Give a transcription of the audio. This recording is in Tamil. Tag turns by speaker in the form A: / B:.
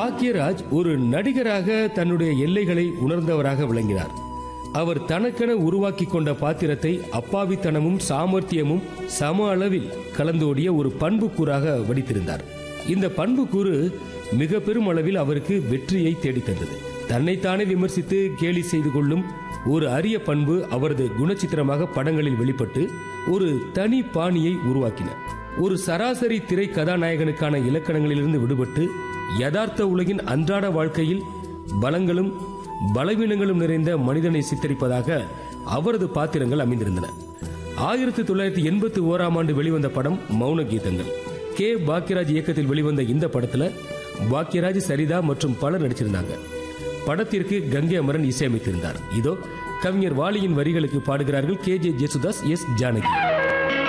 A: பாக்யராஜ் ஒரு நடிகராக தன்னுடைய எல்லைகளை உணர்ந்தவராக விளங்கினார் அவர் தனக்கென உருவாக்கி கொண்ட பாத்திரத்தை அப்பாவித்தனமும் சாமர்த்தியமும் சம அளவில் கலந்தோடிய ஒரு பண்புக்கூறாக வடித்திருந்தார் இந்த பண்புக்கூறு மிக பெரும் அளவில் அவருக்கு வெற்றியை தேடித்தந்தது தன்னைத்தானே விமர்சித்து கேலி செய்து கொள்ளும் ஒரு அரிய பண்பு அவரது குணச்சித்திரமாக படங்களில் வெளிப்பட்டு ஒரு தனி பாணியை உருவாக்கின ஒரு சராசரி திரை கதாநாயகனுக்கான இலக்கணங்களிலிருந்து விடுபட்டு யதார்த்த உலகின் அன்றாட வாழ்க்கையில் பலங்களும் பலவீனங்களும் நிறைந்த மனிதனை சித்தரிப்பதாக அவரது பாத்திரங்கள் அமைந்திருந்தன ஆயிரத்தி தொள்ளாயிரத்தி எண்பத்தி ஓராம் ஆண்டு வெளிவந்த படம் மௌன கீதங்கள் கே பாக்யராஜ் இயக்கத்தில் வெளிவந்த இந்த படத்துல பாக்யராஜ் சரிதா மற்றும் பலர் நடிச்சிருந்தாங்க படத்திற்கு கங்கை அமரன் இசையமைத்திருந்தார் இதோ கவிஞர் வாலியின் வரிகளுக்கு பாடுகிறார்கள் K J Yesudas S Janaki